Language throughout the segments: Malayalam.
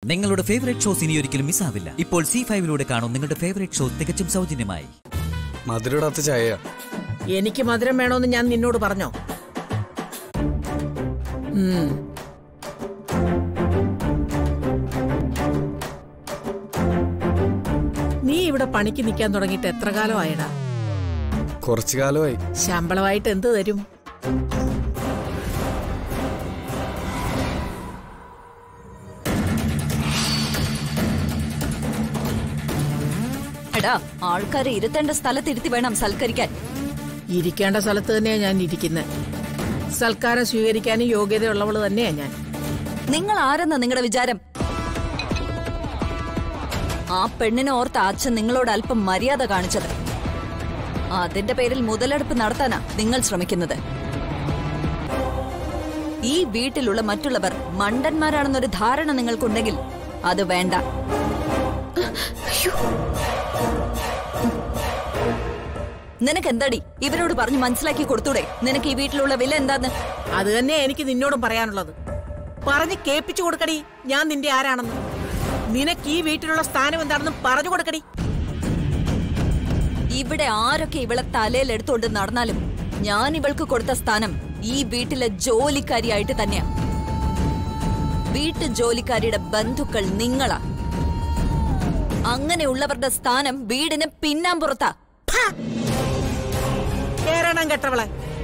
നിങ്ങളുടെ ഫേവറേറ്റ് ഷോസ് ഇനി ഒരിക്കലും മിസ്സാവില്ല ഇപ്പോൾ സി ഫൈവിലൂടെ കാണും നിങ്ങളുടെ ഫേവറേറ്റ് ഷോ തികച്ചും സൗജന്യമായി മധുരടാത്ത ചായ എനിക്ക് മധുരം വേണോന്ന് ഞാൻ നിന്നോട് പറഞ്ഞോ ഉം. നീ ഇവിടെ പണിക്ക് നിൽക്കാൻ തുടങ്ങിയിട്ട് എത്ര കാലമായടാ കുറച്ചു കാലമായി ശമ്പളമായിട്ട് എന്ത് തരും എടാ ആൾക്കാരെ ഇരുത്തേണ്ട സ്ഥലത്തിരുത്തി വേണം സൽക്കരിക്കാൻ ഇരിക്കേണ്ട സ്ഥലത്ത് തന്നെയാ ഞാൻ ഇരിക്കുന്നത് സൽക്കാരം സ്വീകരിക്കാനും യോഗ്യതയുള്ളവള് തന്നെയാ ഞാൻ നിങ്ങൾ ആരെന്ന നിങ്ങളുടെ വിചാരം ആ പെണ്ണിനെ ഓർത്ത് അച്ഛൻ നിങ്ങളോട് അല്പം മര്യാദ കാണിച്ചത് അതിന്റെ പേരിൽ മുതലെടുപ്പ് നടത്താനാ നിങ്ങൾ ശ്രമിക്കുന്നത് ഈ വീട്ടിലുള്ള മറ്റുള്ളവർ മണ്ടന്മാരാണെന്നൊരു ധാരണ നിങ്ങൾക്കുണ്ടെങ്കിൽ അത് വേണ്ട നിനക്ക് എന്താടി ഇവരോട് പറഞ്ഞ് മനസ്സിലാക്കി കൊടുത്തൂടെ നിനക്ക് ഈ വീട്ടിലുള്ള വില എന്താന്ന് അത് തന്നെയാ എനിക്ക് നിന്നോടും പറയാനുള്ളത് പറഞ്ഞ് കേൾപ്പിച്ചു കൊടുക്കടി ഞാൻ നിന്റെ ആരാണെന്ന് നിനക്ക് ഈ വീട്ടിലുള്ള സ്ഥാനം എന്താണെന്ന് പറഞ്ഞു കൊടുക്കടി ഇവിടെ ആരൊക്കെ ഇവളെ തലയിൽ എടുത്തുകൊണ്ട് നടന്നാലും ഞാൻ ഇവൾക്ക് കൊടുത്ത സ്ഥാനം ഈ വീട്ടിലെ ജോലിക്കാരിയായിട്ട് തന്നെയാ വീട്ടു ജോലിക്കാരിയുടെ ബന്ധുക്കൾ നിങ്ങളാ അങ്ങനെയുള്ളവരുടെ സ്ഥാനം വീടിന് പിന്നാമ്പുറത്താ കേരണം കെട്ടവളെ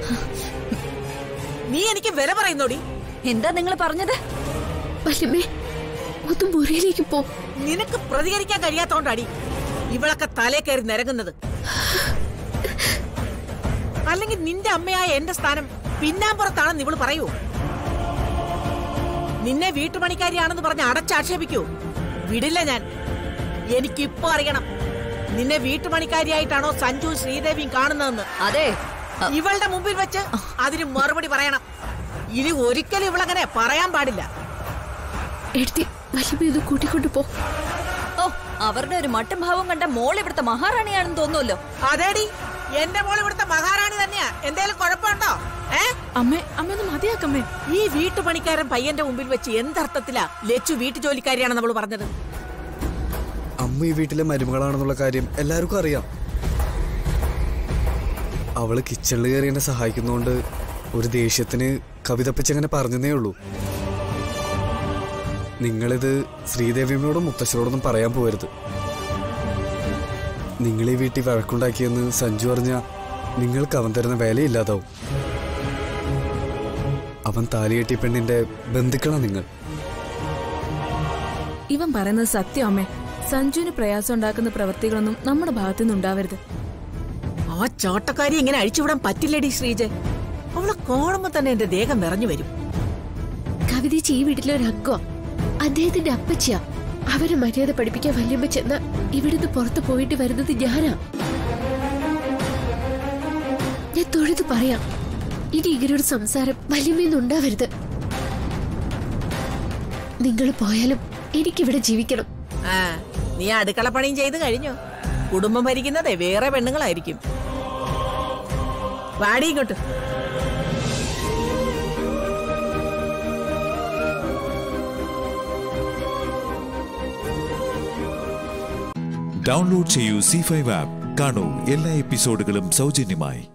നീ എനിക്ക് വില പറയുന്നോടി എന്താ നിങ്ങൾ പറഞ്ഞത് വല്ലമേ ഒന്ന് മുറിയിലേക്ക് പോ നിനക്ക് പ്രതികരിക്കാൻ കഴിയാത്തോണ്ടാടി ഇവളൊക്കെ തലേ കയറി നിരങ്ങുന്നത് അല്ലെങ്കിൽ നിന്റെ അമ്മയായ എന്റെ സ്ഥാനം പിന്നാമ്പുറത്താണെന്ന് ഇവള് പറയൂ നിന്നെ വീട്ടുപണിക്കാരിയാണെന്ന് പറഞ്ഞ് അടച്ചാക്ഷേപിക്കൂ വിടില്ല ഞാൻ എനിക്കിപ്പോ അറിയണം നിന്നെ വീട്ടുപണിക്കാരിയായിട്ടാണോ സഞ്ജു ശ്രീദേവിയും കാണുന്നതെന്ന് അതെ അ, ഇവളുടെ മുമ്പിൽ വെച്ച് അതിന് മറുപടി പറയണം ഇനി ഒരിക്കലും ഇവളങ്ങനെ പറയാൻ പാടില്ല എടുത്തി വല്ലമേ ഒന്ന് കൂട്ടിക്കൊണ്ടു പോ ഓ അവരുടെ ഒരു മട്ടും ഭാവം കണ്ട മോൾ ഇവിടുത്തെ മഹാറാണിയാണെന്ന് തോന്നുമല്ലോ അതേടി എന്റെ മോൾ ഇവിടുത്തെ മഹാറാണി തന്നെയാ എന്തേലും കുഴപ്പമുണ്ടോ ഏ അമ്മേ അമ്മ ഒന്ന് മതിയാക്കമ്മേ ഈ വീട്ടുപണിക്കാരൻ പയ്യന്റെ മുമ്പിൽ വെച്ച് എന്തർത്ഥത്തിലാ ലച്ചു വീട്ടു ജോലിക്കാരിയാണ് നമ്മൾ പറഞ്ഞത് അമ്മ ഈ വീട്ടിലെ മരുമകളാണെന്നുള്ള കാര്യം എല്ലാവർക്കും അറിയാം അവള് കിച്ചണിൽ കയറി എന്നെ സഹായിക്കുന്നോണ്ട് ഒരു ദേഷ്യത്തിന് കവിതപ്പിച്ചങ്ങനെ പറഞ്ഞതേ ഉള്ളൂ നിങ്ങളിത് ശ്രീദേവിയോടും മുത്തശ്ശനോടൊന്നും പറയാൻ പോകരുത് നിങ്ങൾ ഈ വീട്ടിൽ വഴക്കുണ്ടാക്കിയെന്ന് സഞ്ജു അറിഞ്ഞ നിങ്ങൾക്ക് അവൻ തരുന്ന വിലയില്ലാതാവും അവൻ താലിയെട്ടിയ പെണ്ണിന്റെ ബന്ധുക്കളാ നിങ്ങൾ ഇവൻ പറയുന്നത് സത്യം അമ്മേ സഞ്ജുവിന് പ്രയാസം ഉണ്ടാക്കുന്ന പ്രവൃത്തികളൊന്നും നമ്മുടെ ഭാഗത്തുനിന്ന് ഉണ്ടാവരുത് ആ ചോട്ടക്കാരി ഇങ്ങനെ അഴിച്ചുവിടാൻ പറ്റില്ലടി ശ്രീജെ അവളെ കാണുമ്പോ തന്നെ എന്റെ ദേഹം നിറഞ്ഞു വരും കവിതേച്ചി ഈ വീട്ടിലെ ഒരു അംഗമാ അദ്ദേഹത്തിന്റെ അപ്പച്ചിയാ അവരെ മര്യാദ പഠിപ്പിക്കാൻ വല്യമ്മ ചെന്ന ഇവിടുന്ന് പുറത്തു പോയിട്ട് വരുന്നത് ഞാനാ ഞാൻ തൊഴുത് പറയാം ഇനി ഇങ്ങനൊരു സംസാരം വല്യമ്മയൊന്നും ഉണ്ടാവരുത് നിങ്ങൾ പോയാലും എനിക്കിവിടെ ജീവിക്കണം ആ നീ അടുക്കള പണിയും ചെയ്ത് കഴിഞ്ഞു കുടുംബം ഭരിക്കുന്നതേ വേറെ പെണ്ണുങ്ങളായിരിക്കും വാടി ഇങ്ങോട്ട് ഡൗൺലോഡ് ചെയ്യൂ സി ഫൈവ് ആപ്പ് കാണൂ എല്ലാ എപ്പിസോഡുകളും സൗജന്യമായി